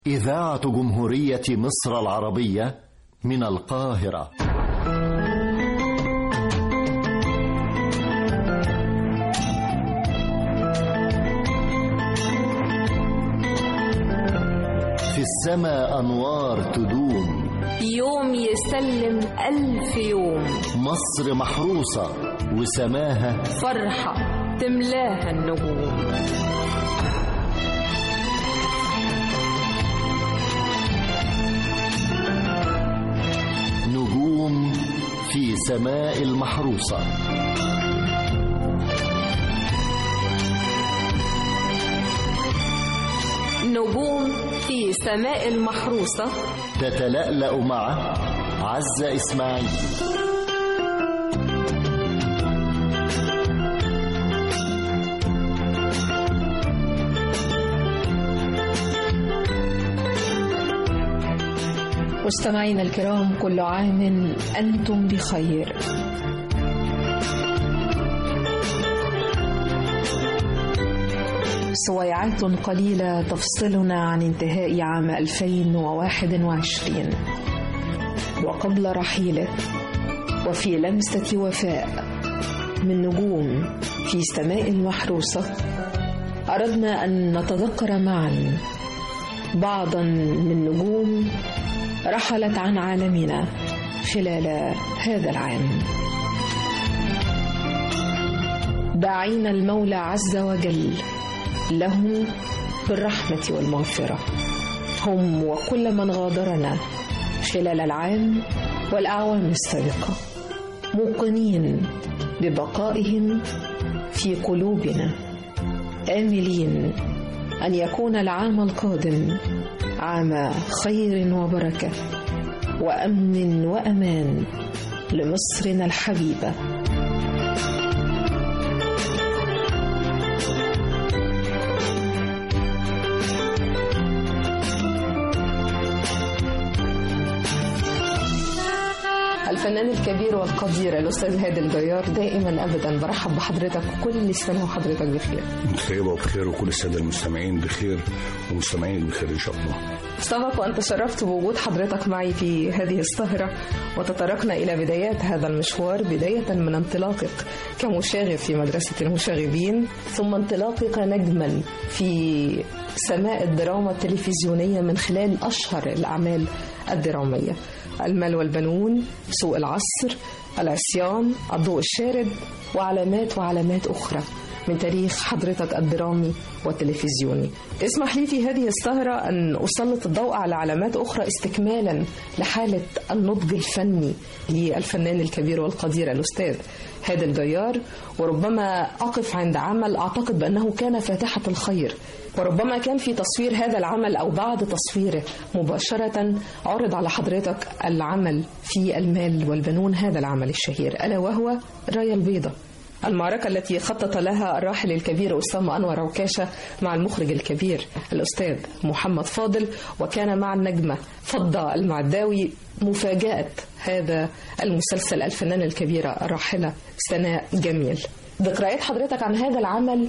إذاعة جمهورية مصر العربية من القاهرة في السماء أنوار تدوم يوم يسلم ألف يوم مصر محروسة وسماها فرحة تملاها النجوم نجوم في سماء المحروسة نجوم في سماء المحروسة تتلألأ مع عزة إسماعيل مستمعينا الكرام كل عام أنتم بخير سويعات قليلة تفصلنا عن انتهاء عام 2021 وقبل رحيله وفي لمسة وفاء من نجوم في سماء المحروسة أردنا أن نتذكر معا بعضا من نجوم رحلت عن عالمنا خلال هذا العام داعين المولى عز وجل لهم بالرحمة والمغفرة هم وكل من غادرنا خلال العام والأعوام السابقة موقنين ببقائهم في قلوبنا آملين أن يكون العام القادم عام خير وبركة وأمن وأمان لمصرنا الحبيبة الفنان الكبير والقدير الأستاذ هادي الجيار دائما أبدا برحب بحضرتك كل سنة وحضرتك بخير انت طيبة وبخير وكل السادة المستمعين بخير ومستمعين بخير إن شاء الله سبق وأن تشرفت بوجود حضرتك معي في هذه السهرة وتطرقنا إلى بدايات هذا المشوار بداية من انطلاقك كمشاغب في مدرسة المشاغبين ثم انطلاقك نجما في سماء الدراما التلفزيونية من خلال أشهر الأعمال الدرامية المال والبنون سوق العصر العصيان الضوء الشارد وعلامات وعلامات أخرى من تاريخ حضرتك الدرامي والتلفزيوني اسمح لي في هذه السهرة أن أسلط الضوء على علامات أخرى استكمالا لحالة النضج الفني للفنان الكبير والقدير الأستاذ هادي الجيار وربما أقف عند عمل أعتقد بأنه كان فاتحة الخير وربما كان في تصوير هذا العمل أو بعد تصويره مباشرة عرض على حضرتك العمل في المال والبنون هذا العمل الشهير ألا وهو راية البيضة المعركة التي خطط لها الراحل الكبير أسامة أنور عكاشة مع المخرج الكبير الأستاذ محمد فاضل وكان مع النجمة فضة المعداوي مفاجأة هذا المسلسل الفنانة الكبيرة الراحلة سناء جميل ذكريات حضرتك عن هذا العمل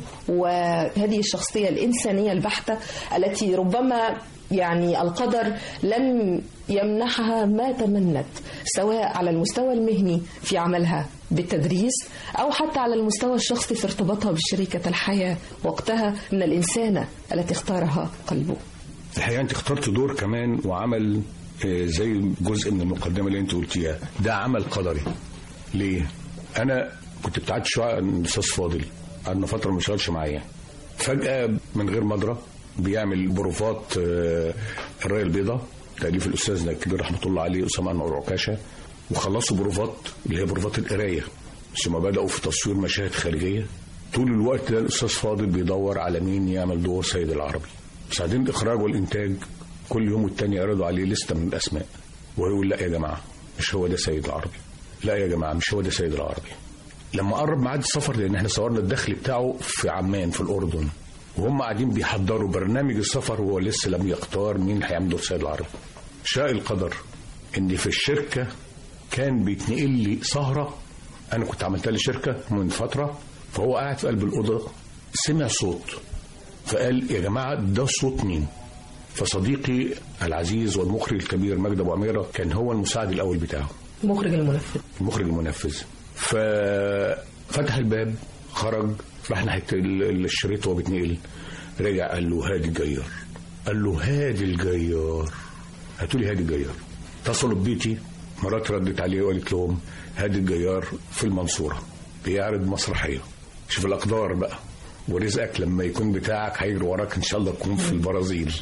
وهذه الشخصية الإنسانية البحتة التي ربما يعني القدر لم يمنحها ما تمنت سواء على المستوى المهني في عملها بالتدريس أو حتى على المستوى الشخصي في ارتباطها بشريكة الحياة وقتها من الإنسانة التي اختارها قلبه الحقيقة أنت اخترت دور كمان وعمل آه، زي جزء من المقدمة اللي أنت قلتيها ده عمل قدري ليه؟ أنا كنت ابتعدت شوية عن الأستاذ فاضل قعدنا فترة ما اشتغلش معايا فجأة من غير مدرة بيعمل بروفات آه، الراية البيضاء تأليف الأستاذ الكبير رحمة الله عليه أسامة أنور عكاشة وخلصوا بروفات اللي هي بروفات القراية ثم بدأوا في تصوير مشاهد خارجية طول الوقت ده الأستاذ فاضل بيدور على مين يعمل دور سيد العربي بعدين الإخراج والإنتاج كل يوم والتاني يعرضوا عليه لستة من الأسماء ويقول لا يا جماعة مش هو ده سيد العربي لا يا جماعة مش هو ده سيد العربي لما قرب ميعاد السفر لأن احنا صورنا الدخل بتاعه في عمان في الأردن وهم قاعدين بيحضروا برنامج السفر وهو لسه لم يختار مين اللي هيعمل دور سيد العربي شاء القدر ان في الشركه كان بيتنقل لي سهره انا كنت عملتها لي شركه من فتره فهو قاعد في قلب الاوضه سمع صوت فقال يا جماعه ده صوت مين؟ فصديقي العزيز والمخرج الكبير مجد ابو عميره كان هو المساعد الاول بتاعه مخرج المنفذ المخرج المنفذ ففتح الباب خرج راح ناحيه ال- الشريط وهو بيتنقل رجع قال له هادي الجيار قال له هادي الجيار هاتوا لي هادي الجيار اتصلوا ببيتي مرات ردت عليه وقالت لهم هادي الجيار في المنصوره بيعرض مسرحيه شوف الاقدار بقى ورزقك لما يكون بتاعك هيجري وراك ان شاء الله تكون في البرازيل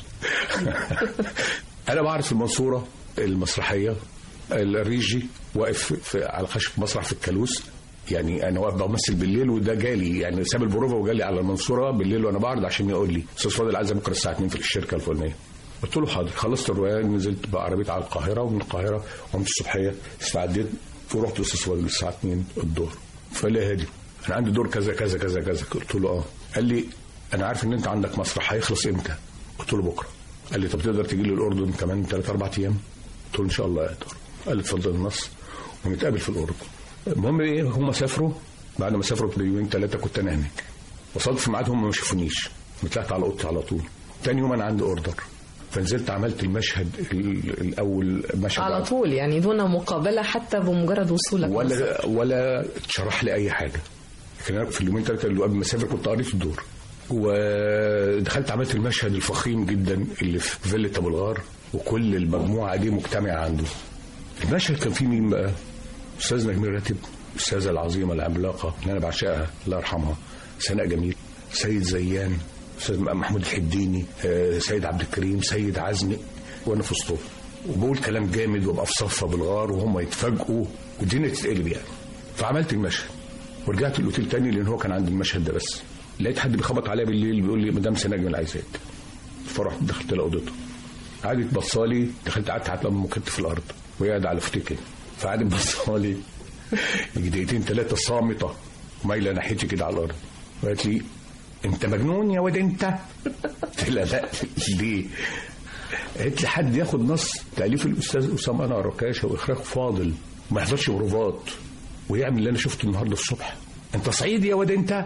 انا بعرض في المنصوره المسرحيه الريجي واقف في على خشب مسرح في الكالوس يعني انا واقف بمثل بالليل وده جالي يعني ساب البروفه وجالي على المنصوره بالليل وانا بعرض عشان يقول لي استاذ فاضل عايز بكره الساعه 2 في الشركه الفلانيه قلت له حاضر خلصت الروايه نزلت بعربيه على القاهره ومن القاهره قمت الصبحيه استعديت ورحت لاستاذ فاضل الساعه 2 الظهر فقال لي يا هادي انا عندي دور كذا كذا كذا كذا قلت له اه قال لي انا عارف ان انت عندك مسرح هيخلص امتى قلت له بكره قال لي طب تقدر تيجي لي الاردن كمان 3 4 ايام قلت له ان شاء الله اقدر قال لي اتفضل النص ونتقابل في الاردن المهم ايه هم سافروا بعد ما سافروا بيومين ثلاثه كنت انا هناك وصلت في ميعادهم ما شافونيش طلعت على اوضتي على طول تاني يوم انا عندي اوردر فنزلت عملت المشهد ال- الاول مشهد على طول يعني دون مقابلة حتى بمجرد وصولك مصر. ولا ولا اتشرح لي اي حاجه لكن انا في اليومين ثلاثه اللي قبل ما اسافر كنت قريت الدور ودخلت عملت المشهد الفخيم جدا اللي في فيلة ابو الغار وكل المجموعه دي مجتمعه عنده المشهد كان فيه مين بقى؟ استاذ نجميل راتب الاستاذه العظيمه العملاقه اللي انا بعشقها الله يرحمها سناء جميل سيد زيان استاذ محمود الحديني آه، سيد عبد الكريم سيد عزمي وانا في وسطهم وبقول كلام جامد وابقى في صفه بالغار وهم يتفاجئوا والدنيا تتقلب يعني فعملت المشهد ورجعت الاوتيل تاني لان هو كان عندي المشهد ده بس لقيت حد بيخبط عليا بالليل بيقول لي مدام سناء جميل عايزاك فرحت دخلت لها اوضتها قعدت بصالي دخلت قعدت على مكت في الارض وهي قاعده على فتكي فقعدت بصالي يجي دقيقتين ثلاثه صامته مايله ناحيتي كده على الارض وقالت لي انت مجنون يا واد انت قلت لها لا ليه قالت لي حد ياخد نص تاليف الاستاذ اسامه انا ركاشه واخراج فاضل ما يحضرش بروفات ويعمل اللي انا شفته النهارده الصبح انت صعيدي يا واد انت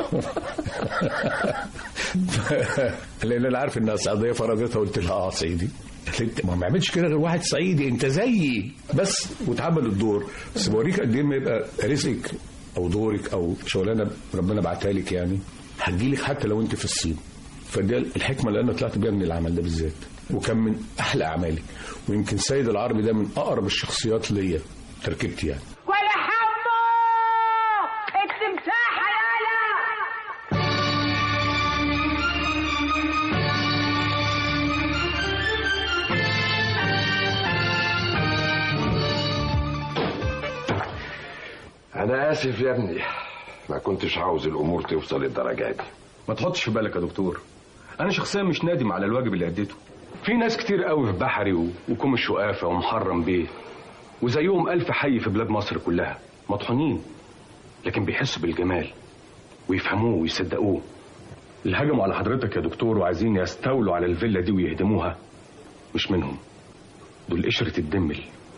لان انا عارف انها صعيديه فرضتها قلت لها اه صعيدي قالت لي انت ما بيعملش كده غير واحد صعيدي انت زيي بس واتعمل الدور بس بوريك قد ايه ما يبقى رزقك او دورك او شغلانه ربنا بعتها لك يعني هتجيلك حتى لو انت في الصين فده الحكمه اللي انا طلعت بيها من العمل ده بالذات وكان من احلى اعمالي ويمكن سيد العربي ده من اقرب الشخصيات ليا تركيبتي يعني ولا حمو التمساح يالا أنا آسف يا ابني ما كنتش عاوز الأمور توصل للدرجة دي ما تحطش في بالك يا دكتور انا شخصيا مش نادم على الواجب اللي اديته في ناس كتير قوي في بحري و- وكوم الشقافه ومحرم بيه وزيهم الف حي في بلاد مصر كلها مطحونين لكن بيحسوا بالجمال ويفهموه ويصدقوه اللي هجموا على حضرتك يا دكتور وعايزين يستولوا على الفيلا دي ويهدموها مش منهم دول قشرة الدمل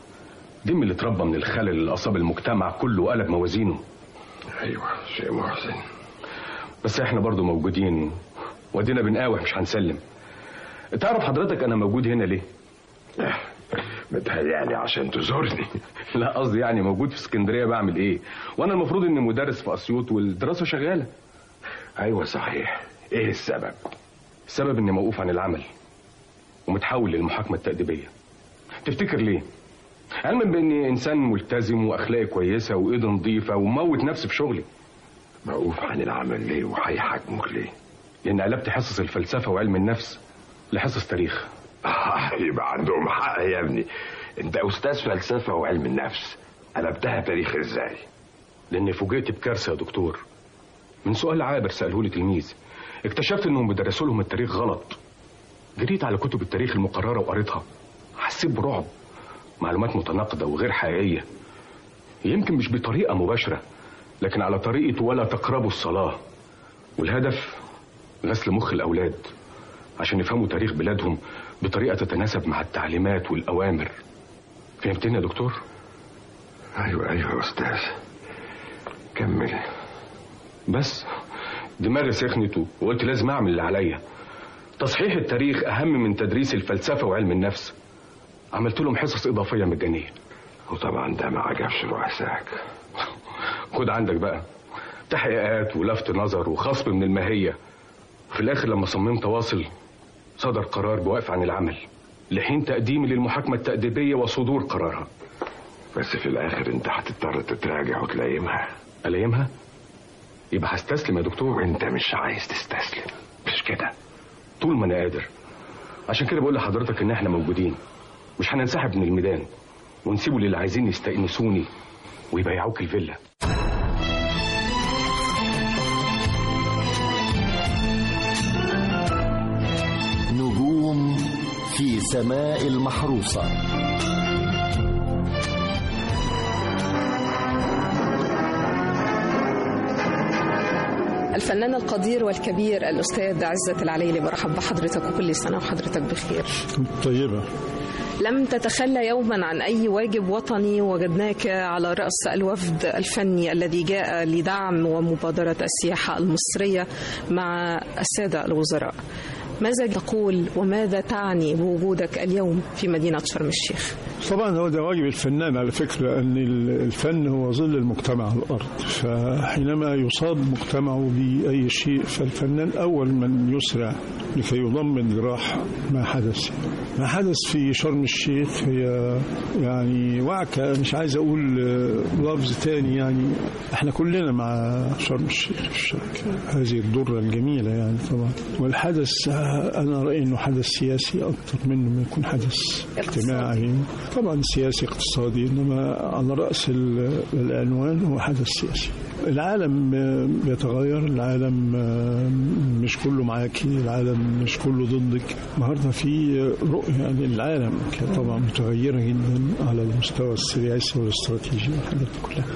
دم اللي اتربى من الخلل اللي أصاب المجتمع كله وقلب موازينه أيوة شيء محسن بس احنا برضو موجودين ودينا بنقاوح مش هنسلم تعرف حضرتك انا موجود هنا ليه آه، متهيألي عشان تزورني لا قصدي يعني موجود في اسكندريه بعمل ايه وانا المفروض اني مدرس في اسيوط والدراسه شغاله أيوة صحيح إيه السبب؟ السبب اني موقوف عن العمل ومتحول للمحاكمه التأديبيه تفتكر ليه علما باني انسان ملتزم واخلاقي كويسه وايدي نظيفه وموت نفسي في شغلي موقوف عن العمل ليه وهيحاكموك ليه؟ لان قلبت حصص الفلسفه وعلم النفس لحصص تاريخ آه، يبقى عندهم حق يا ابني أنت أستاذ فلسفة وعلم النفس قلبتها تاريخ إزاي؟ لاني فوجئت بكارثه يا دكتور من سؤال عابر ساله لي تلميذ اكتشفت انهم بيدرسوا لهم التاريخ غلط جريت على كتب التاريخ المقرره وقريتها حسيت برعب معلومات متناقضه وغير حقيقيه يمكن مش بطريقه مباشره لكن على طريقه ولا تقربوا الصلاه والهدف غسل مخ الاولاد عشان يفهموا تاريخ بلادهم بطريقه تتناسب مع التعليمات والاوامر فهمتني يا دكتور أيوة أيوة يا أستاذ كمل بس دماغي سخنت وقلت لازم اعمل اللي عليا تصحيح التاريخ اهم من تدريس الفلسفه وعلم النفس عملت لهم حصص اضافيه مجانيه وطبعا ده ما عجبش رؤساك خد عندك بقى تحقيقات ولفت نظر وخصم من الماهيه في الاخر لما صممت واصل صدر قرار بوقف عن العمل لحين تقديمي للمحاكمه التاديبيه وصدور قرارها بس في الاخر انت هتضطر تتراجع وتلايمها الايمها يبقى هستسلم يا دكتور وانت مش عايز تستسلم مش كده طول ما انا قادر عشان كده بقول لحضرتك ان احنا موجودين مش هننسحب من الميدان ونسيبه للي عايزين يستأنسوني ويبيعوك الفيلا نجوم في سماء المحروسة الفنان القدير والكبير الأستاذ عزت العليلي برحب بحضرتك وكل سنة وحضرتك بخير طيبة لم تتخلى يوما عن أي واجب وطني وجدناك على رأس الوفد الفني الذي جاء لدعم ومبادرة السياحة المصرية مع السادة الوزراء ماذا تقول وماذا تعني بوجودك اليوم في مدينة شرم الشيخ؟ طبعا هو ده واجب الفنان على فكرة أن الفن هو ظل المجتمع على الأرض فحينما يصاب مجتمعه بأي شيء فالفنان أول من يسرع لكي يضمن جراح ما حدث ما حدث في شرم الشيخ هي يعني وعكة مش عايز أقول لفظ تاني يعني احنا كلنا مع شرم الشيخ الشركة هذه الدرة الجميلة يعني طبعا والحدث أنا رأيي أنه حدث سياسي أكثر منه ما يكون حدث اجتماعي طبعا سياسي اقتصادي إنما على رأس العنوان هو حدث سياسي العالم بيتغير العالم مش كله معاكي العالم مش كله ضدك النهارده في رؤية للعالم طبعا متغيرة جدا على المستوى السياسي والاستراتيجي والحاجات كلها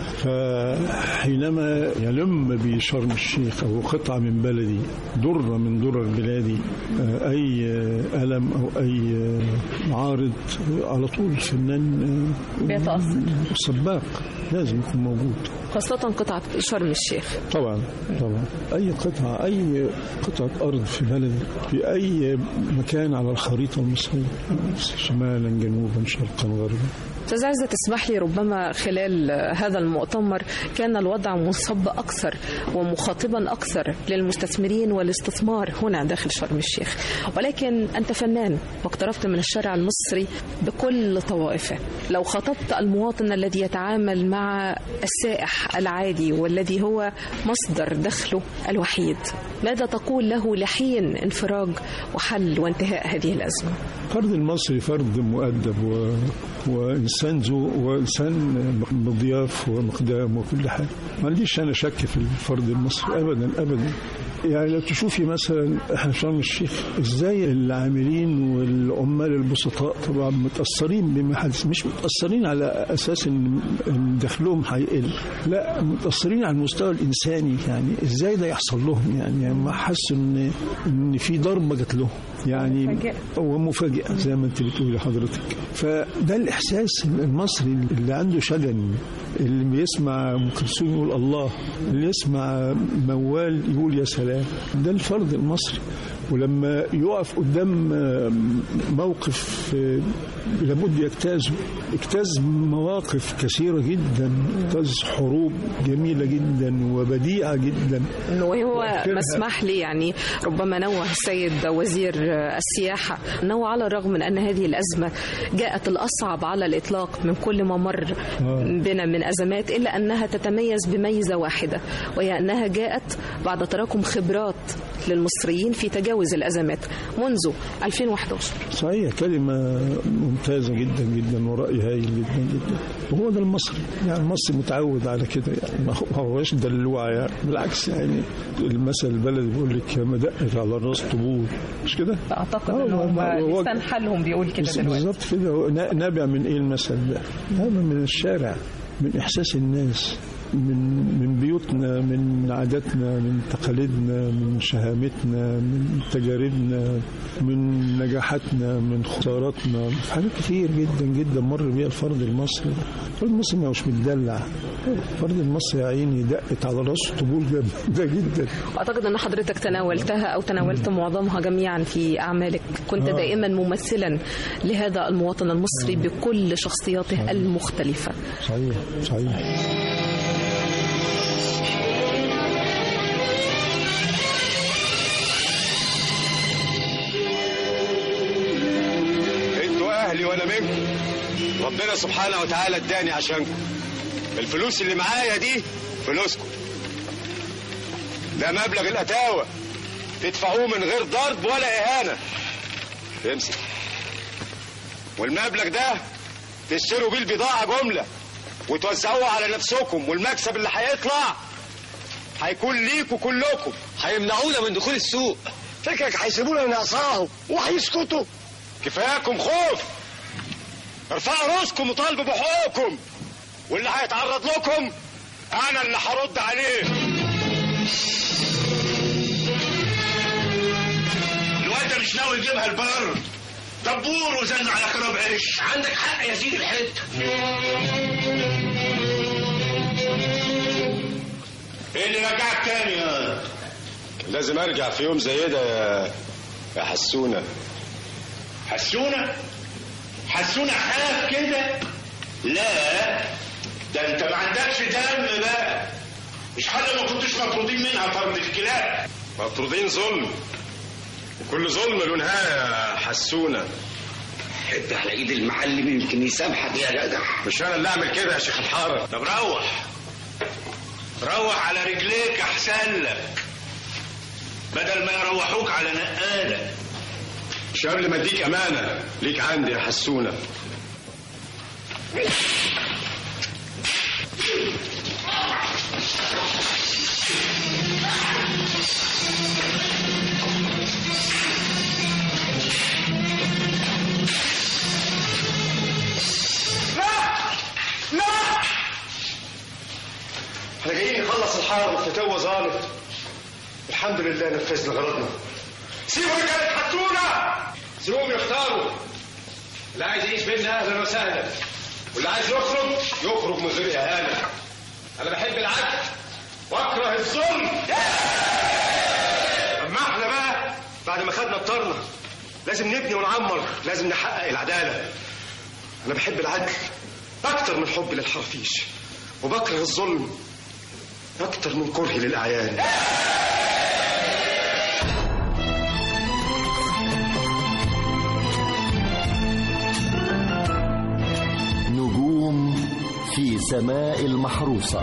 فحينما يلم بشرم الشيخ أو قطعة من بلدي درة من درر بلادي أي ألم أو أي عارض على طول الفنان بيتأثر سباق لازم يكون موجود خاصة قطعة شرم الشيخ طبعا طبعا أي قطعة أي قطعة أرض في بلد في أي مكان على الخريطة المصرية شمالا جنوبا شرقا غربا أستاذ عزة تسمح لي ربما خلال هذا المؤتمر كان الوضع منصب أكثر ومخاطبا أكثر للمستثمرين والاستثمار هنا داخل شرم الشيخ ولكن أنت فنان واقتربت من الشارع المصري بكل طوائفه لو خاطبت المواطن الذي يتعامل مع السائح العادي والذي هو مصدر دخله الوحيد ماذا تقول له لحين انفراج وحل وانتهاء هذه الأزمة فرد المصري فرد مؤدب و... وإنسان ذوق وإنسان مضياف ومقدام وكل حاجة ما عنديش أنا شك في الفرد المصري أبدا أبدا يعني لو تشوفي مثلا احنا في شرم الشيخ ازاي العاملين والعمال البسطاء طبعا متاثرين بما حدث مش متاثرين على اساس ان دخلهم هيقل لا متاثرين على المستوى الانساني يعني ازاي ده يحصل لهم يعني ما حسوا ان ان في ضربه جات لهم يعني مفاجأة. هو مفاجئه زي ما انت بتقولي حضرتك فده الاحساس المصري اللي عنده شجن اللي بيسمع ام كلثوم يقول الله اللي يسمع موال يقول يا سلام ده الفرد المصري ولما يقف قدام موقف لابد يجتازه اجتاز مواقف كثيرة جدا اجتاز حروب جميلة جدا وبديعة جدا وهو مسمح لي يعني ربما نوه السيد وزير السياحة أنه على الرغم من أن هذه الأزمة جاءت الأصعب على الإطلاق من كل ما مر بنا من أزمات إلا أنها تتميز بميزة واحدة وهي أنها جاءت بعد تراكم خبرات للمصريين في تجاوز الأزمات منذ 2011 صحيح كلمة ممتازة جدا جدا ورأي هايل جدا جدا وهو ده المصري يعني المصري متعود على كده يعني ما هو- ما هوش دلوع يعني بالعكس يعني المثل البلدي بيقول لك ما دقت على الراس طبول مش كده؟ أعتقد آه، أنه هو- لسان حالهم بيقول كده بس- دلوقتي بالظبط كده هو نا- نابع من ايه المثل ده؟ نابع من الشارع من احساس الناس من من بيوتنا من عاداتنا من تقاليدنا من شهامتنا من تجاربنا من نجاحاتنا من خساراتنا في حاجات كتير جدا جدا مر بيها الفرد المصري الفرد المصري ما هوش متدلع الفرد المصري يا عيني دقت على راسه طبول جامده جدا واعتقد ان حضرتك تناولتها او تناولت معظمها جميعا في اعمالك كنت آه. دائما ممثلا لهذا المواطن المصري بكل شخصياته المختلفه صحيح صحيح انتوا اهلي وانا منكم ربنا سبحانه وتعالى اداني عشانكم الفلوس اللي معايا دي فلوسكم ده مبلغ الاتاوه تدفعوه من غير ضرب ولا اهانه امسك والمبلغ ده تشتروا بيه البضاعه جمله وتوزعوها على نفسكم والمكسب اللي هيطلع هيكون ليكوا كلكم هيمنعونا من دخول السوق فكرك هيسيبونا نقصاهم وهيسكتوا كفاياكم خوف ارفعوا راسكم وطالبوا بحقوقكم واللي هيتعرض لكم انا اللي هرد عليه الواد ده مش ناوي يجيبها البر دبور وزن على خراب عيش عندك حق يا سيدي الحته ايه اللي رجعك تاني يا لازم ارجع في يوم زي ده يا يا حسونه حسونه حسونه خاف كده لا ده انت ما عندكش دم بقى مش حاجه ما كنتش مطرودين منها طرد الكلاب مطرودين ظلم وكل ظلم له نهايه يا حسونه حد على ايد المعلم يمكن يسامحك يا جدع مش انا اللي اعمل كده يا شيخ الحاره طب روح روح على رجليك احسن لك بدل ما يروحوك على نقاله مش قبل ما اديك امانه ليك عندي يا حسونه لا لا احنا جايين نخلص الحرب الفتاوى ظالم الحمد لله نفذنا غرضنا سيبوا رجاله حسونه سيبوهم يختاروا اللي عايز يعيش بينا اهلا وسهلا واللي عايز يخرج يخرج من غير اهانه انا بحب العدل واكره الظلم اما احنا بقى بعد ما خدنا بطارنا لازم نبني ونعمر لازم نحقق العداله انا بحب العدل اكتر من حبي للحرافيش وبكره الظلم اكتر من كرهي للاعيان نجوم في سماء المحروسة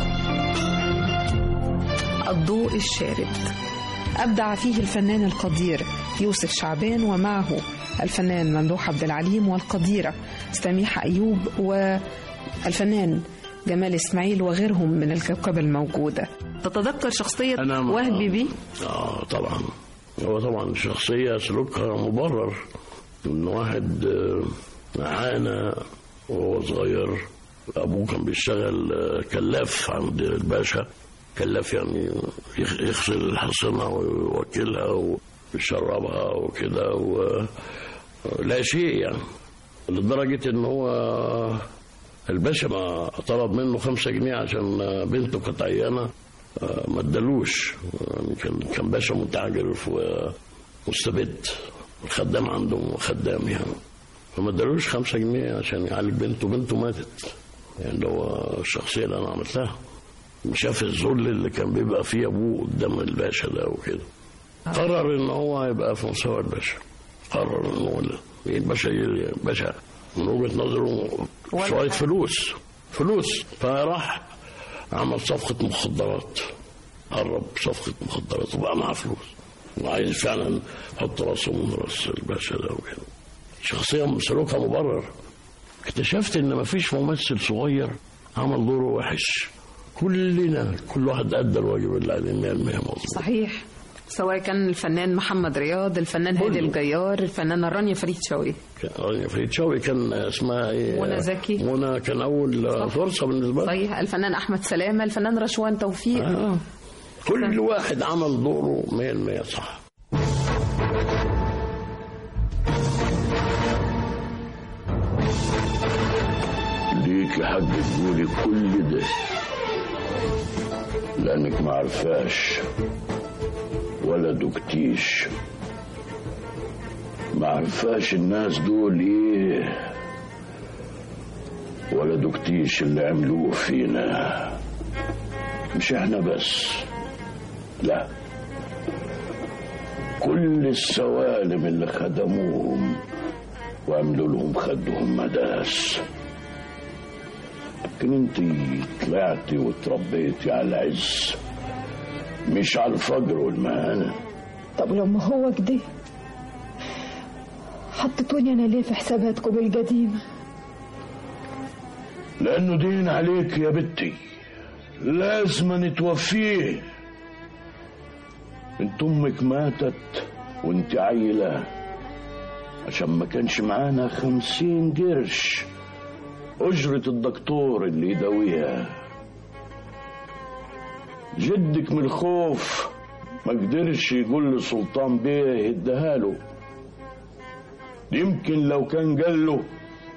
الضوء الشارد أبدع فيه الفنان القدير يوسف شعبان ومعه الفنان ممدوح عبد العليم والقديرة سميحة أيوب والفنان جمال إسماعيل وغيرهم من الكوكبة الموجودة تتذكر شخصية أنا ما- وهبي بيه اه طبعا هو طبعا شخصية سلوكها مبرر ان واحد آه، عانى وهو صغير ابوه كان بيشتغل آه، كلاف عند الباشا كلاف يعني يخ- يغسل الحصنة ويوكلها ويشربها وكده و- لا شيء يعني لدرجة ان هو الباشا ما طلب منه خمسة جنيه عشان بنته كانت عيانة آه، ما ادالوش يعني كان كان باشا متعجر ومستبد الخدام عنده خدام يعني فما ادالوش خمسة جنيه عشان يعالج بنته بنته ماتت يعني ده هو الشخصية اللي أنا عملتها شاف الذل اللي كان بيبقى فيه أبوه قدام الباشا ده وكده قرر إن هو يبقى في مستوى الباشا قرر إن هو لا. الباشا الباشا من وجهة نظره شوية فلوس فلوس فراح عمل صفقة مخدرات قرب صفقة مخدرات وبقى معاه فلوس وعايز فعلا يحط راسه من راس الباشا ده وكده شخصية سلوكها مبرر اكتشفت ان مفيش ممثل صغير عمل دوره وحش كلنا كل واحد ادى الواجب اللي عليه 100% مظبوط صحيح سواء كان الفنان محمد رياض الفنان هادي الجيار الفنانة رانيا فريد شوقي كان- فريد شوقي كان اسمها ايه منى زكي. منى كان اول فرصه بالنسبه لي صحيح الفنان أحمد سلامة الفنان رشوان توفيق آه. كل واحد عمل دوره 100% صح ليك حق تقولي كل ده لانك ما عرفاش ولا دكتيش ما عرفاش الناس دول ايه ولا دكتيش اللي عملوه فينا مش احنا بس لا كل السوالم اللي خدموهم وعملوا لهم خدهم مداس لكن انت طلعتي وتربيتي على العز مش على الفجر والمهانة طب لما هو كده حطيتوني انا ليه في حساباتكم القديمة لأنه دين عليك يا بنتي لازم نتوفيه انت امك ماتت وانت عيلة عشان ما كانش معانا خمسين قرش أجرة الدكتور اللي يداويها جدك من الخوف ما قدرش يقول لسلطان بيه يديها له يمكن لو كان قال له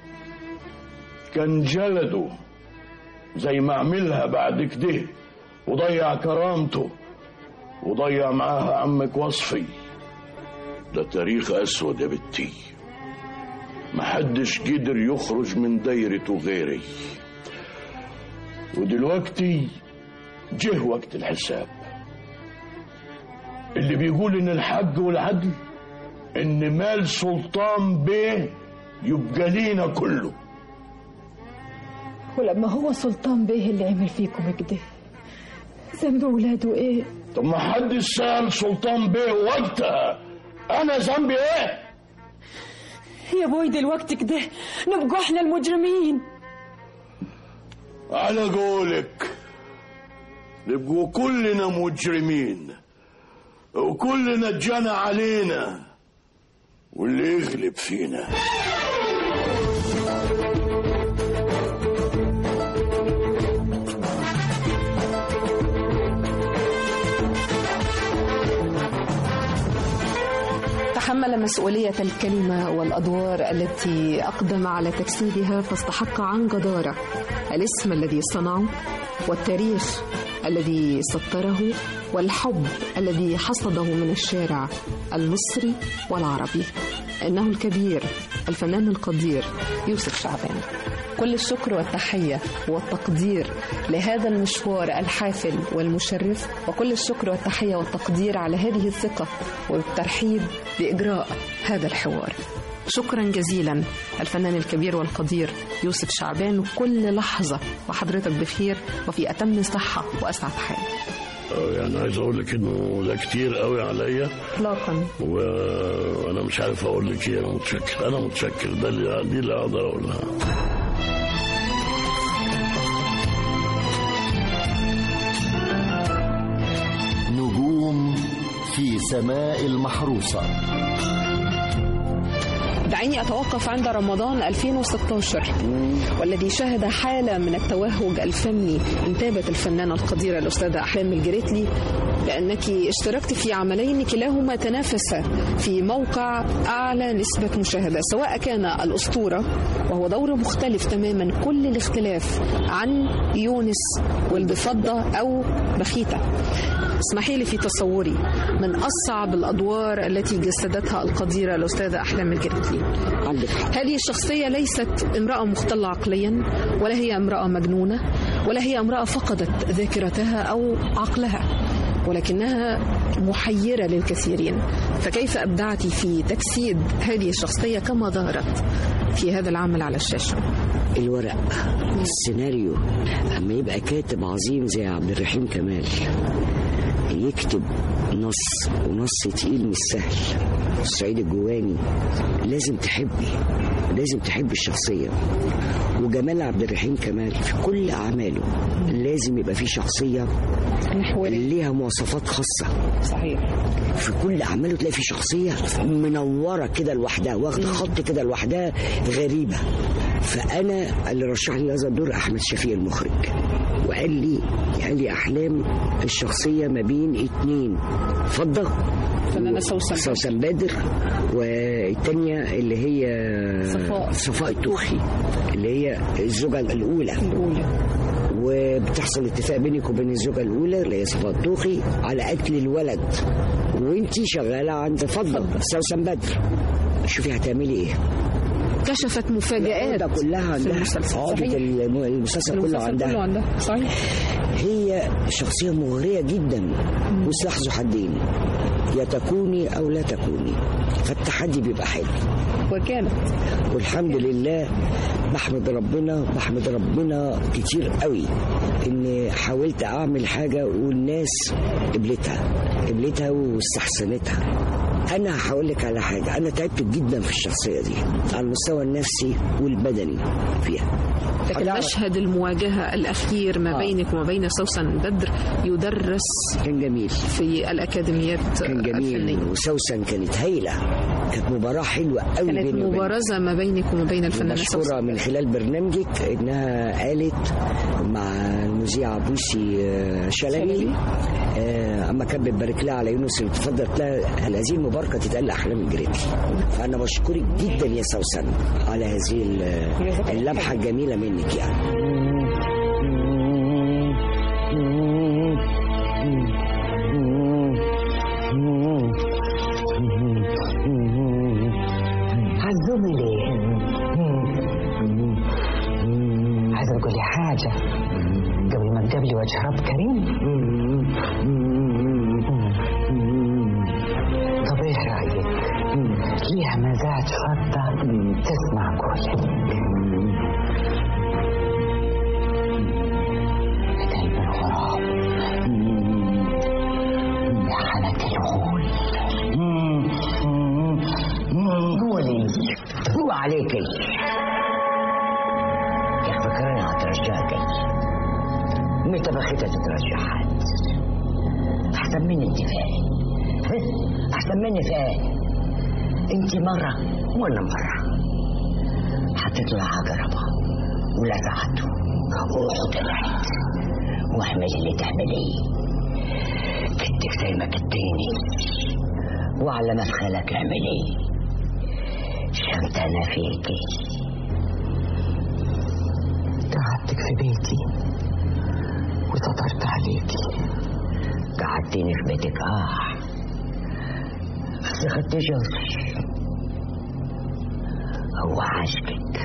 كان جلده زي ما عملها بعد كده وضيع كرامته وضيع معاها عمك وصفي ده تاريخ أسود يا بنتي محدش قدر يخرج من دايرته غيري ودلوقتي جه وقت الحساب اللي بيقول ان الحق والعدل ان مال سلطان بيه يبقى لينا كله ولما هو سلطان بيه اللي عمل فيكم كده ذنب ولاده ايه طب ما حد سأل سلطان بيه وقتها انا ذنبي ايه يا بوي دلوقتي كده نبقى احنا المجرمين على قولك نبقوا كلنا مجرمين وكلنا اتجنى علينا واللي يغلب فينا تحمل مسؤولية الكلمة والأدوار التي أقدم على تجسيدها فاستحق عن جدارة الاسم الذي صنعه والتاريخ الذي سطره والحب الذي حصده من الشارع المصري والعربي إنه الكبير الفنان القدير يوسف شعبان كل الشكر والتحية والتقدير لهذا المشوار الحافل والمشرف وكل الشكر والتحية والتقدير على هذه الثقة والترحيب بإجراء هذا الحوار شكرا جزيلا الفنان الكبير والقدير يوسف شعبان وكل لحظة وحضرتك بخير وفي أتم صحة وأسعد حال آه، يعني عايز اقول لك انه ده كتير قوي عليا اطلاقا وانا مش عارف اقول لك ايه انا متشكر انا متشكر ده اللي دي اللي اقدر اقولها نجوم في سماء المحروسة دعيني أتوقف عند رمضان 2016 والذي شهد حالة من التوهج الفني انتابت الفنانة القديرة الأستاذة أحلام الجريتلي لأنك اشتركت في عملين كلاهما تنافسا في موقع أعلى نسبة مشاهدة سواء كان الأسطورة وهو دور مختلف تماما كل الاختلاف عن يونس ولد فضة أو بخيتة اسمحي لي في تصوري من أصعب الأدوار التي جسدتها القديرة الأستاذة أحلام الجريتلي هذه الشخصية ليست امرأة مختلة عقليا ولا هي امرأة مجنونة ولا هي امرأة فقدت ذاكرتها أو عقلها ولكنها محيرة للكثيرين فكيف أبدعت في تجسيد هذه الشخصية كما ظهرت في هذا العمل على الشاشة الورق السيناريو اما يبقى كاتب عظيم زي عبد الرحيم كمال يكتب نص ونص تقيل مش سهل السعيد الجواني لازم تحبي لازم تحب الشخصية وجمال عبد الرحيم كمال في كل أعماله لازم يبقى فيه شخصية ليها مواصفات خاصة صحيح في كل أعماله تلاقي في شخصية منورة كده لوحدها واخدة خط كده لوحدها غريبة فأنا اللي رشح لي هذا الدور أحمد شفيق المخرج وقال لي قال لي أحلام الشخصية ما بين اتنين اتفضل فنانة سوسن سوسن بدر والتانية اللي هي صفاء. صفاء التوخي اللي هي الزوجة الأولى الأولى وبتحصل اتفاق بينك وبين الزوجة الأولى اللي هي صفاء التوخي على قتل الولد وانتي شغالة عند فضل سوسن بدر شوفي هتعملي ايه كشفت مفاجآت ده كلها في عندها المسلسل اه صحيح ده الم- المسلسل كله المسلسل عندها كله عندها صحيح هي شخصية مغرية جدا وسلاح ذو حدين يا تكوني أو لا تكوني فالتحدي بيبقى حلو وكانت والحمد لله بحمد ربنا بحمد ربنا كتير قوي ان حاولت اعمل حاجة والناس قبلتها قبلتها واستحسنتها انا هقول لك على حاجة انا تعبت جدا في الشخصية دي على المستوى النفسي والبدني فيها لكن مشهد المواجهة الأخير ما آه. بينك وما بين سوسن بدر يدرس كان جميل في الأكاديميات كان جميل الفنية وسوسن كانت هايلة كانت مباراة حلوة قوي كانت بيني وبينها. مبارزة ما بينك وما بين الفنانة مشهورة سوسن من خلال برنامجك انها قالت مع المذيعة بوسي آه، شلبي شلبي. آه، اما كانت بتبارك لها على يونس اللي اتفضلت لها هل هذه المباركة تتقال لأحلام الجريتي فأنا بشكرك جدا يا سوسن على هذه ال- اللمحة الجميلة منك يعني عزومي ليه؟ عايزة تقولي حاجة قبل ما تقابلي وجه رب كريم طب ايه رأيك؟ ليها مزاج فضة تسمع قولك قلب الغراب يا حنك الغول قولي هو عليكي يا فكرني هترجعكي متى بخيتها تترجع حد احسن مني انت في ايه ها؟ احسن مني في ايه انت مرة وانا مرة حطيت له عقربة ولسعته وروحه طلعت واعملي اللي تعمليه كدك زي ما كديني وعلى مدخلك اعمليه شمتانة فيكي قعدتك في بيتي وسطرت عليكي قعدتيني في بيتك اه بس خدت جوزي هو عاشقك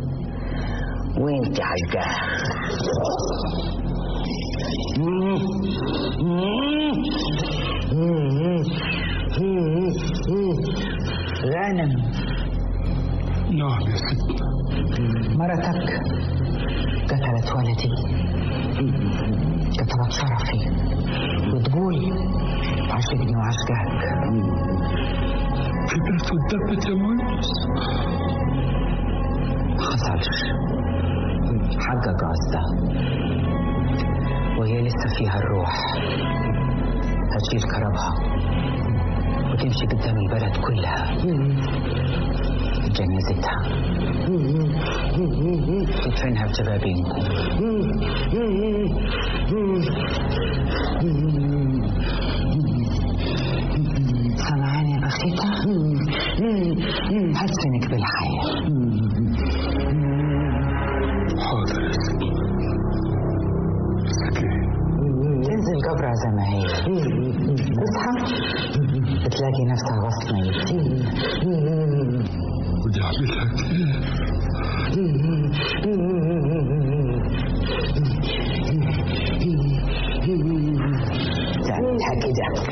وانت عاشقاه غانم نعم يا ست مرتك قتلت ولدي قتلت شرفي وتقول عشقني وعشقك كبرت واتدبت يا مهندس حصلش حقق قصدها وهي لسه فيها الروح هتشيل كربها وتمشي قدام البلد كلها جنازتها تدفنها بجبابينكم سامعاني يا بخيتة هدفنك بالحياة حاضر يا ست تنزل قبرها زي ما هي تصحى بتلاقي نفسها وسط ميت ودي اعملها كده تعملها كده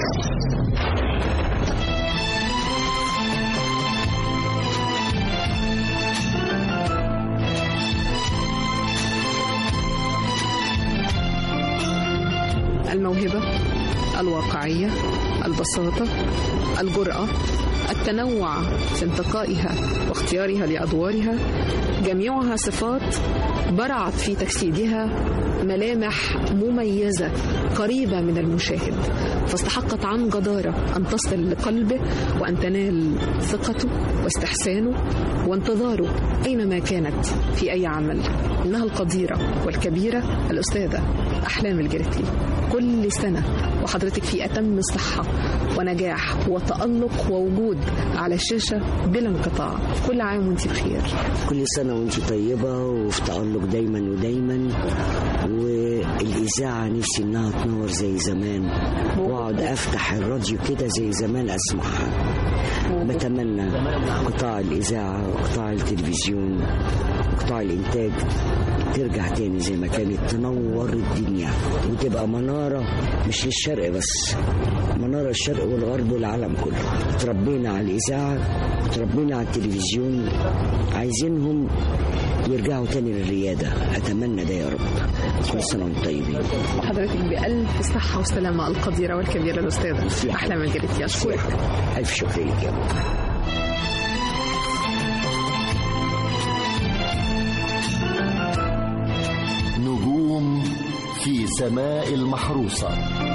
الموهبة الواقعية البساطة الجرأة التنوع في انتقائها واختيارها لأدوارها جميعها صفات برعت في تجسيدها ملامح مميزة قريبة من المشاهد فاستحقت عن جدارة أن تصل لقلبه وأن تنال ثقته واستحسانه وانتظاره أينما كانت في أي عمل إنها القديرة والكبيرة الأستاذة أحلام الجريتلي كل سنة وحضرتك في أتم الصحة ونجاح وتألق ووجود على الشاشة بلا انقطاع كل عام وانت بخير كل سنة وانت طيبة وفي تألق دايما ودايما والإذاعة نفسي إنها تنور زي زمان وأقعد أفتح الراديو كده زي زمان أسمعها بتمنى قطاع الإذاعة وقطاع التلفزيون وقطاع الإنتاج ترجع تاني زي ما كانت تنور الدنيا وتبقى منارة مش للشرق بس منارة الشرق والغرب والعالم كله تربينا على الإذاعة وتربينا على التلفزيون عايزينهم يرجعوا تاني للريادة أتمنى ده يا رب كل سنة وانتم طيبين وحضرتك بألف صحة وسلامة القديرة والكبيرة الأستاذة أحلام الجريتلي أشكرك ألف شكر لك يا رب نجوم في سماء المحروسة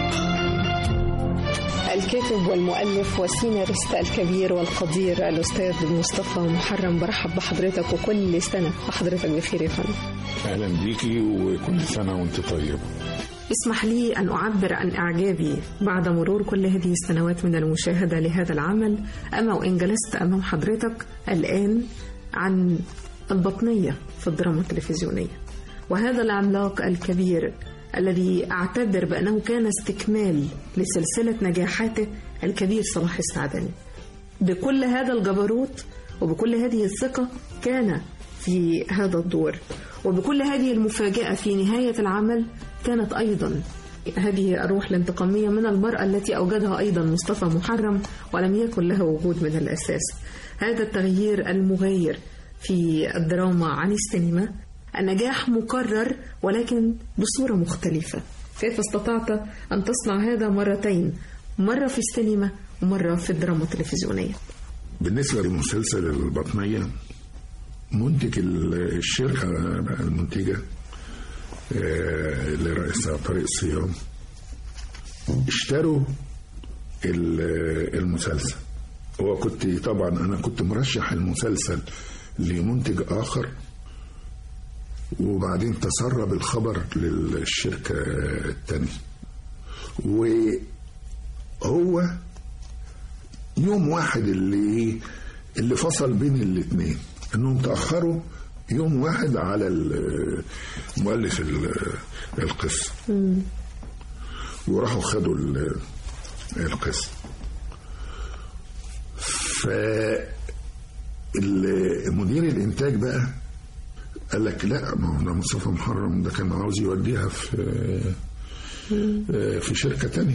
الكاتب والمؤلف والسيناريست الكبير والقدير الأستاذ مصطفى محرم برحب بحضرتك وكل سنة وحضرتك بخير يا فندم اهلا بيكي وكل سنه وانت طيبه اسمح لي أن أعبر عن إعجابي بعد مرور كل هذه السنوات من المشاهدة لهذا العمل أما وإن جلست أمام حضرتك الآن عن البطنية في الدراما التلفزيونية وهذا العملاق الكبير الذي أعتبر بأنه كان استكمال لسلسلة نجاحاته الكبير صلاح السعداني بكل هذا الجبروت وبكل هذه الثقة كان في هذا الدور وبكل هذه المفاجأة في نهاية العمل كانت أيضا هذه الروح الانتقامية من المرأة التي أوجدها أيضا مصطفى محرم ولم يكن لها وجود من الأساس هذا التغيير المغاير في الدراما عن السينما النجاح مكرر ولكن بصورة مختلفة كيف استطعت أن تصنع هذا مرتين مرة في السينما ومرة في الدراما التلفزيونية بالنسبه لمسلسل البطنيه منتج الشركه المنتجه آه، اللي رئيسها طارق صيام اشتروا ال- المسلسل هو كنت طبعا انا كنت مرشح المسلسل لمنتج اخر وبعدين تسرب الخبر للشركه الثانيه وهو يوم واحد اللي اللي فصل بين الاثنين انهم تاخروا يوم واحد على ال- مؤلف ال- القصه وراحوا خدوا ال- القصه ف ال- مدير الانتاج بقى قال لك لا ما هو ده مصطفى محرم ده كان عاوز يوديها في في شركه تانية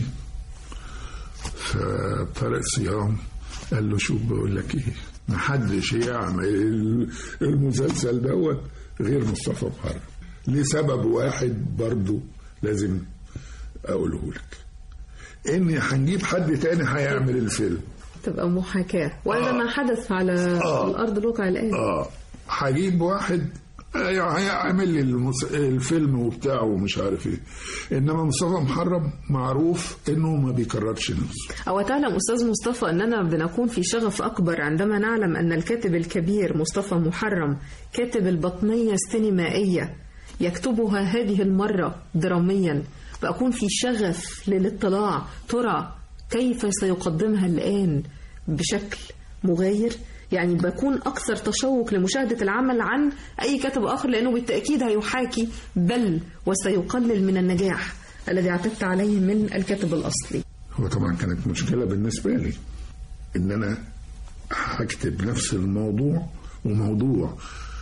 فطارق صيام قال له شوف بقول لك ايه ما حدش يعمل المسلسل دوت غير مصطفى محرم لسبب واحد برضو لازم اقوله لك ان هنجيب حد تاني هيعمل الفيلم تبقى محاكاة وهذا ما حدث على الأرض الواقع الآن اه هجيب واحد يعني هيعمل لي المس... الفيلم وبتاعه ومش عارف ايه انما مصطفى محرم معروف انه ما بيكررش نفسه أو تعلم أستاذ مصطفى أننا بنكون في شغف أكبر عندما نعلم أن الكاتب الكبير مصطفى محرم كاتب البطنية السينمائية يكتبها هذه المرة دراميا بأكون في شغف للاطلاع ترى كيف سيقدمها الآن بشكل مغاير يعني بكون أكثر تشوق لمشاهدة العمل عن أي كاتب آخر لأنه بالتأكيد هيحاكي بل وسيقلل من النجاح الذي اعتدت عليه من الكاتب الأصلي هو طبعا كانت مشكلة بالنسبة لي ان انا هكتب نفس الموضوع وموضوع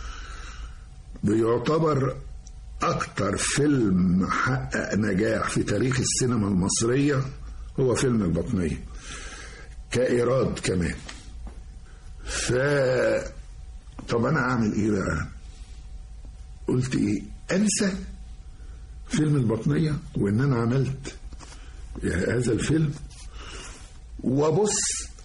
بيعتبر اكتر فيلم حقق نجاح في تاريخ السينما المصرية هو فيلم البطنية كإيراد كمان ف طب انا اعمل ايه بقى قلت ايه انسى فيلم البطنية وان انا عملت هذا الفيلم وابص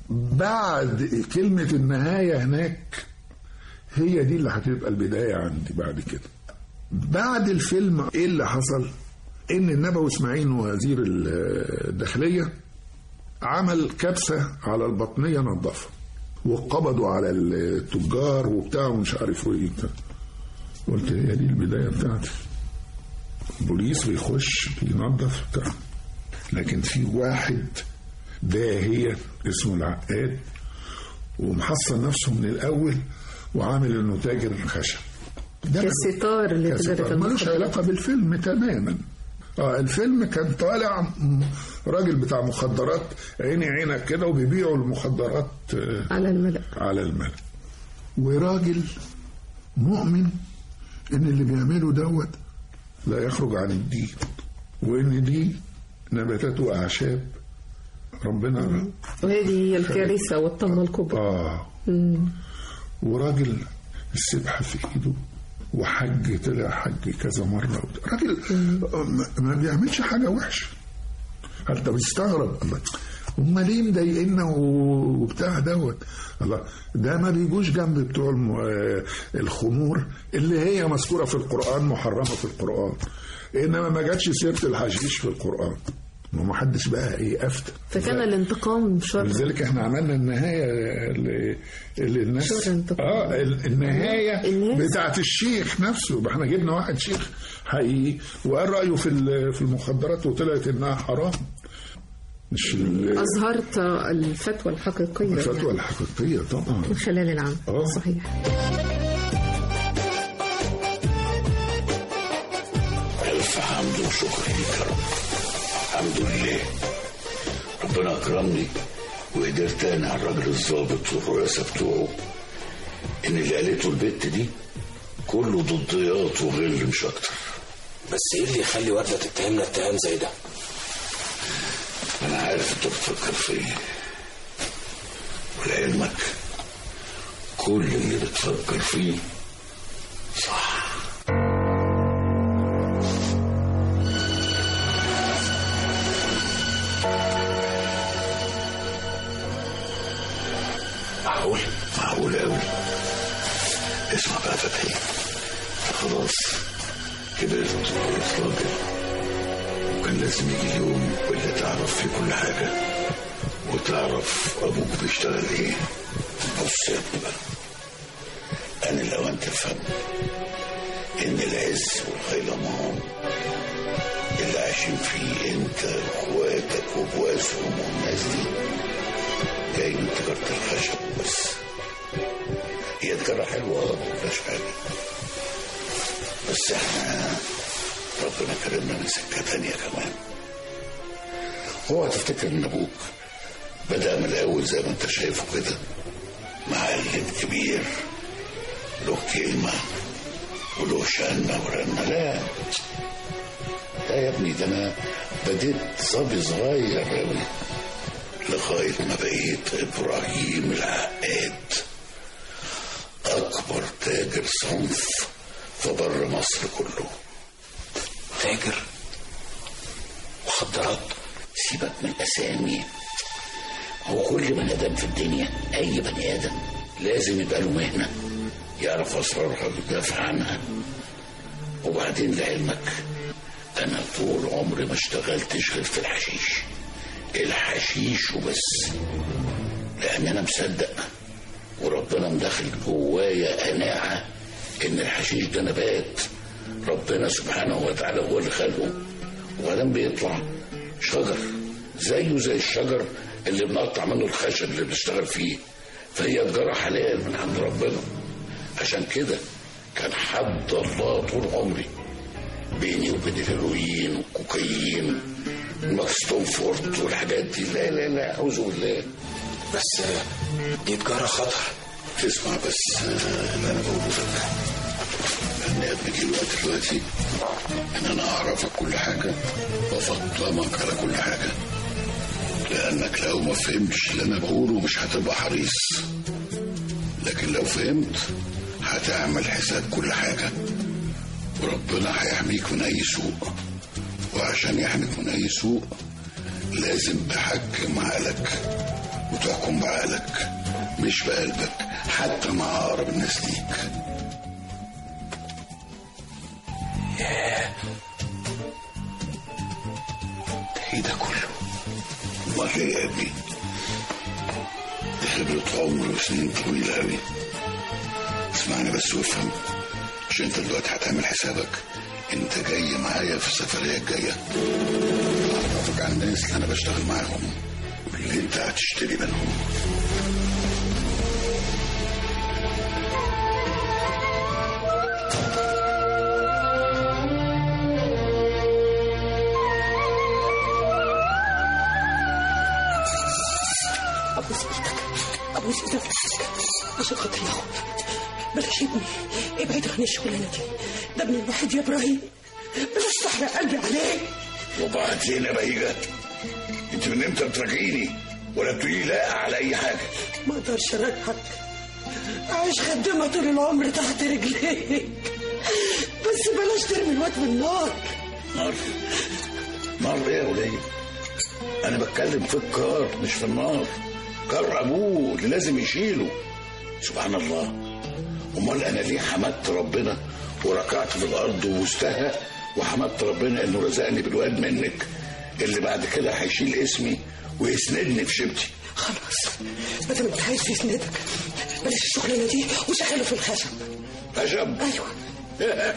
بعد كلمة النهاية هناك هي دي اللي هتبقى البداية عندي بعد كده بعد الفيلم ايه اللي حصل ان النبوي اسماعيل وزير الداخلية عمل كبسة على البطنية نظفها وقبضوا على التجار وبتاع ومش عارف ايه قلت هي دي البداية بتاعتي البوليس بيخش بينظف بتاع لكن في واحد داهية اسمه العقاد ومحصن نفسه من الأول وعامل إنه تاجر خشب كستار لتجارة ملوش علاقة بالفيلم تماما اه الفيلم كان طالع م- راجل بتاع مخدرات عيني عينك كده وبيبيعوا المخدرات آه، على الملأ على الملأ وراجل مؤمن ان اللي بيعمله دوت لا يخرج عن الدين وان دي نباتات واعشاب ربنا وهذه هي الكارثة والطمة الكبرى اه مم. وراجل السبحة في ايده وحج طلع حج كذا مرة راجل ما- ما بيعملش حاجة وحشة انت بتستغرب الله هم ليه مضايقنا و- وبتاع دوت الله ده ما بيجوش جنب بتوع الم- آه، الخمور اللي هي مذكورة في القرآن محرمة في القرآن انما ما جاتش سيرة الحشيش في القرآن وما حدش بقى ايه افتى فكان الانتقام شر ولذلك احنا عملنا النهايه اللي, اللي الناس شر انتقام. اه ال- النهايه الناس. بتاعت الشيخ نفسه احنا جبنا واحد شيخ حقيقي وقال رايه في ال- في المخدرات وطلعت انها حرام مش ال- أظهرت الفتوى الحقيقية الفتوى الحقيقيه طبعا من خلال العمل آه. صحيح ألف حمد وشكر ليك يا رب الحمد لله ربنا أكرمني وقدرت أنا على الراجل الظابط والرؤساء بتوعه إن اللي قالته البت دي كله ضديات وغل مش أكتر بس ايه اللي يخلي وردة تتهمنا اتهام زي ده أنا عارف أنت بتفكر في إيه ولعلمك كل اللي بتفكر فيه صح معقول معقول قوي اسمع بقى فتحي انت خلاص كبرت وبقيت راجل وكان لازم يجي اليوم اللي تعرف فيه كل حاجة وتعرف أبوك بيشتغل إيه بص يا ابني بقى أنا لو أنت تفهم إن العز والخيلمان اللي عايشين فيه أنت وإخواتك وبواسهم والناس دي جاي من تجارة الخشب بس هي تجارة حلوة اه مفيهاش حاجة بس احنا ربنا كرمنا من سكة تانية كمان هو تفتكر ان ابوك بدأ من الأول زي ما انت شايفه كده معلم كبير له كلمة وله شأنة ورنة لا لا يا ابني ده انا بديت صبي صغير قوي لغاية ما بقيت إبراهيم العقاد أكبر تاجر صنف في بر مصر كله تاجر مخدرات سيبك من الأسامي هو كل بني آدم في الدنيا أي بني آدم لازم يبقى له مهنة يعرف أسرارها ويدافع عنها وبعدين لعلمك أنا طول عمري ما اشتغلتش غير في الحشيش الحشيش وبس لأن أنا مصدق وربنا مدخل جوايا قناعة إن الحشيش ده نبات ربنا سبحانه وتعالى هو اللي خلقه وبعدين بيطلع شجر زيه زي الشجر اللي بنقطع منه الخشب اللي بنشتغل فيه فهي تجارة حلال من عند ربنا عشان كده كان حد الله طول عمري بيني وبين الهيروين والكوكايين والماكستونفورت والحاجات دي لا لا لا اعوذ بالله بس دي تجارة خطر تسمع بس آه، اللي انا بقوله لك ان يا ابني الوقت دلوقتي ان انا اعرفك كل حاجه وافطمك على كل حاجه لانك لو ما فهمتش اللي انا بقوله مش هتبقى حريص لكن لو فهمت هتعمل حساب كل حاجه وربنا هيحميك من اي سوء وعشان يحميك من اي سوء لازم تحكم عقلك وتحكم بعقلك مش بقلبك حتى مع أقرب الناس ليك ياه ده ايه ده كله امال ايه يا ابني دي خبرة عمر وسنين طويلة أوي اسمعني بس وافهم مش انت دلوقتي هتعمل حسابك انت جاي معايا في السفرية الجاية اعرفك على الناس اللي انا بشتغل معاهم واللي انت هتشتري منهم ابوس ايدك ابوس ايدك عشان خاطري يا اخويا بلاش ابني ابعد عن الشغلانه دي ده ابن الواحد يا ابراهيم بلاش تحرق قلبي عليه وبعدين يا بهيجة انت من امتى بتراجعيني ولا بتقولي لا على اي حاجة ما اقدرش ارجعك عايش خدامه طول العمر تحت رجليك بس بلاش ترمي الواد في النار نار نار ايه يا ولية انا بتكلم في الكار مش في النار كار ابوه اللي لازم يشيله سبحان الله امال انا ليه حمدت ربنا وركعت في الارض وبوستها وحمدت ربنا انه رزقني بالواد منك اللي بعد كده هيشيل اسمي ويسندني في شبتي خلاص ما دام انت عايز يسندك بلاش الشغلانه دي وشغله في الخشب خشب ايوه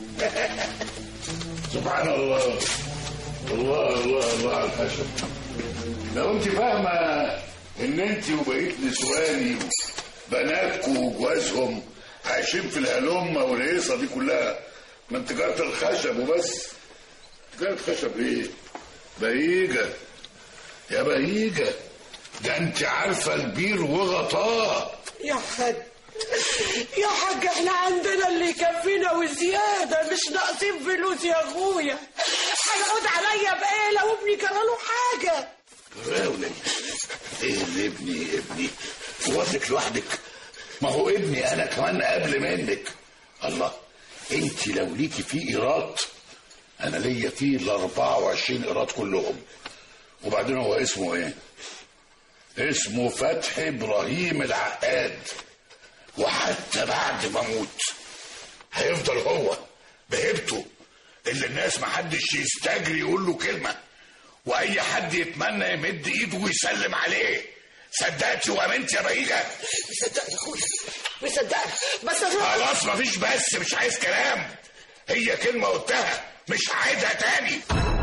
سبحان الله الله الله الله على الخشب لو انت فاهمه ان انت وبقيه نسواني بناتكم وجوازهم عايشين في الهلمه والهيصه دي كلها من تجاره الخشب وبس تجاره خشب ايه؟ بهيجه يا بهيجه ده انت عارفه البير وغطاه يا حاج يا حاج احنا عندنا اللي يكفينا وزياده مش ناقصين فلوس يا اخويا هيعود عليا بايه لو ابني كان له حاجه يا ولي ايه اللي ابني ابني وقتك لوحدك ما هو ابني انا كمان قبل منك الله انت لو ليكي فيه ايراد انا ليا فيه ال 24 ايراد كلهم وبعدين هو اسمه ايه اسمه فتحي ابراهيم العقاد وحتى بعد ما اموت هيفضل هو بهيبته اللي الناس محدش يستجري يقول له كلمه واي حد يتمنى يمد ايده ويسلم عليه صدقتي وامنت يا بهيجه مصدق يا اخويا مصدق بس خلاص مفيش بس مش عايز كلام هي كلمه قلتها مش هعيدها تاني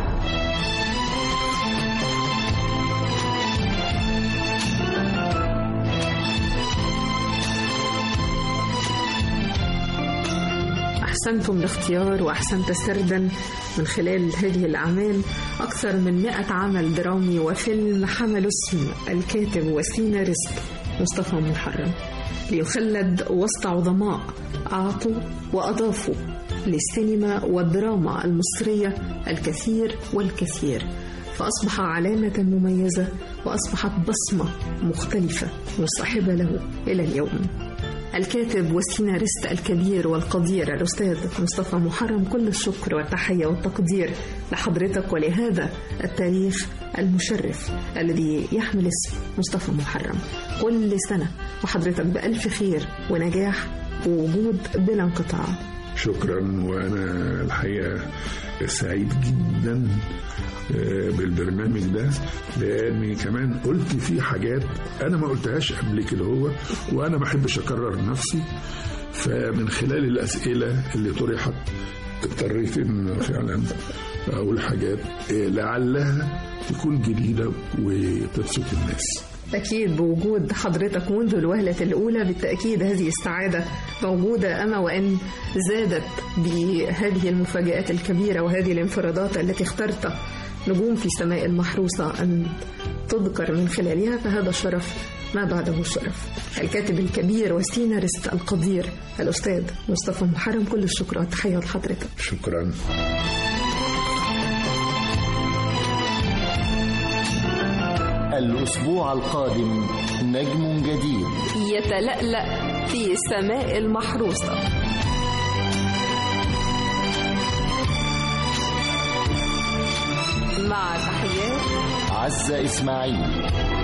أحسنتم الاختيار وأحسنت سردا من خلال هذه الأعمال أكثر من مئة عمل درامي وفيلم حملوا اسم الكاتب والسيناريست مصطفى محرم ليخلد وسط عظماء أعطوا وأضافوا للسينما والدراما المصرية الكثير والكثير فأصبح علامة مميزة وأصبحت بصمة مختلفة مصاحبة له إلى اليوم الكاتب والسيناريست الكبير والقدير الأستاذ مصطفى محرم كل الشكر والتحية والتقدير لحضرتك ولهذا التاريخ المشرف الذي يحمل اسم مصطفى محرم كل سنة وحضرتك بألف خير ونجاح ووجود بلا انقطاع شكرا وانا الحقيقه سعيد جدا بالبرنامج ده لاني كمان قلت فيه حاجات انا ما قلتهاش قبل كده هو وانا ما احبش اكرر نفسي فمن خلال الاسئله اللي طرحت اضطريت ان فعلا اقول حاجات لعلها تكون جديده وتبسط الناس أكيد بوجود حضرتك منذ الوهلة الأولى بالتأكيد هذه السعادة موجودة أما وإن زادت بهذه المفاجآت الكبيرة وهذه الانفرادات التي اخترت نجوم في سماء المحروسة أن تذكر من خلالها فهذا شرف ما بعده شرف الكاتب الكبير والسيناريست القدير الأستاذ مصطفى محرم كل الشكر والتحية لحضرتك شكرا الأسبوع القادم نجم جديد يتلألأ في سماء المحروسة مع تحيات عزة إسماعيل